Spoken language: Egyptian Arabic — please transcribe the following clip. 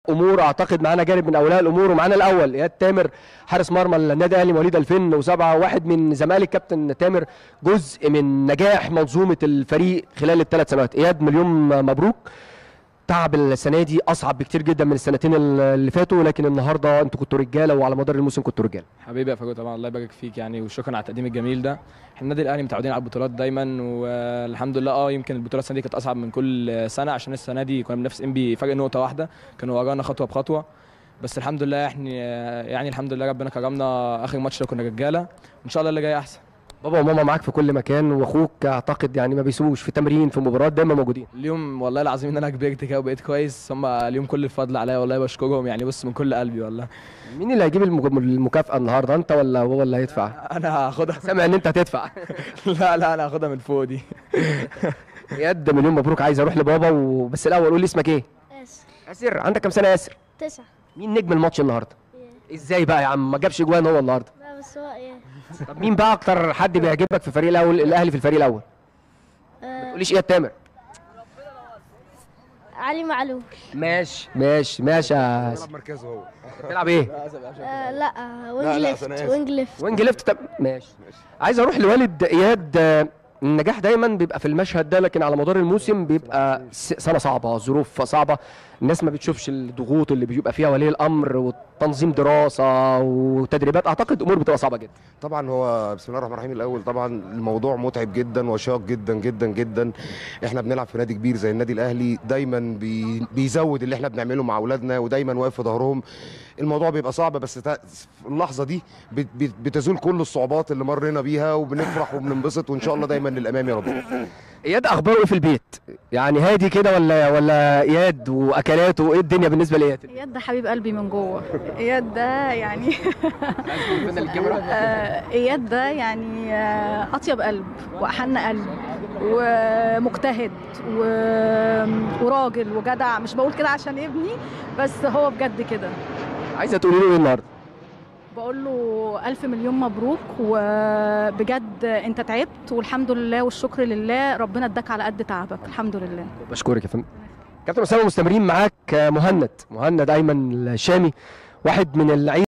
امور اعتقد معانا جانب من اولياء الامور ومعانا الاول اياد تامر حارس مرمى النادي الاهلي مواليد 2007 واحد من زمالك كابتن تامر جزء من نجاح منظومه الفريق خلال الثلاث سنوات اياد مليون مبروك تعب السنه دي اصعب بكتير جدا من السنتين اللي فاتوا لكن النهارده انتوا كنتوا رجاله وعلى مدار الموسم كنتوا رجاله حبيبي يا فاجو طبعا الله يبارك فيك يعني وشكرا على التقديم الجميل ده احنا النادي الاهلي متعودين على البطولات دايما والحمد لله اه يمكن البطوله السنه دي كانت اصعب من كل سنه عشان السنه دي كنا بننافس ام بي فرق نقطه واحده كانوا ورانا خطوه بخطوه بس الحمد لله احنا يعني الحمد لله ربنا كرمنا اخر ماتش ده كنا رجاله وان شاء الله اللي جاي احسن بابا وماما معاك في كل مكان واخوك اعتقد يعني ما بيسووش في تمرين في مباريات دايما موجودين اليوم والله العظيم ان انا كبرت كده وبقيت كويس هم اليوم كل الفضل عليا والله بشكرهم يعني بص من كل قلبي والله مين اللي هيجيب المج- المكافاه النهارده انت ولا هو اللي هيدفع انا هاخدها سامع ان انت هتدفع لا لا انا هاخدها من فوق دي اياد مليون مبروك عايز اروح لبابا وبس الاول قول لي اسمك ايه اسر ياسر عندك كام سنه يا ياسر تسعة مين نجم الماتش النهارده ازاي بقى يا عم ما جابش جوان هو النهارده لا بس هو ايه طب مين بقى اكتر حد بيعجبك في الفريق الاول الاهلي في الفريق الاول ما آه تقوليش اياد تامر علي معلول ماشي ماشي ماشي يا ياسر مركزه هو بتلعب ايه آه لا وينج لا، ليفت أنا آسف. وينج ليفت وينج ليفت طب ماشي عايز اروح لوالد اياد آه، النجاح دايما بيبقى في المشهد ده لكن على مدار الموسم بيبقى س- سنه صعبه ظروف صعبه الناس ما بتشوفش الضغوط اللي بيبقى فيها ولي الامر وتنظيم دراسه وتدريبات اعتقد امور بتبقى صعبه جدا طبعا هو بسم الله الرحمن الرحيم الاول طبعا الموضوع متعب جدا وشاق جدا جدا جدا احنا بنلعب في نادي كبير زي النادي الاهلي دايما بي بيزود اللي احنا بنعمله مع اولادنا ودايما واقف في ظهرهم الموضوع بيبقى صعب بس تا- في اللحظه دي بت- بت- بتزول كل الصعوبات اللي مرينا بيها وبنفرح وبننبسط وان شاء الله دايما للامام يا رب اياد اخباره ايه في البيت يعني هادي كده ولا ولا اياد واكلاته ايه الدنيا بالنسبه لاياد اياد ده حبيب قلبي من جوه اياد ده يعني آه، اياد ده يعني آه، اطيب قلب واحن قلب ومجتهد و... وراجل وجدع مش بقول كده عشان ابني بس هو بجد كده عايزه تقولي له ايه النهارده بقول له ألف مليون مبروك وبجد أنت تعبت والحمد لله والشكر لله ربنا اداك على قد تعبك الحمد لله بشكرك يا فندم كابتن اسامه مستمرين معاك آه، مهند مهند ايمن الشامي واحد من اللعيبه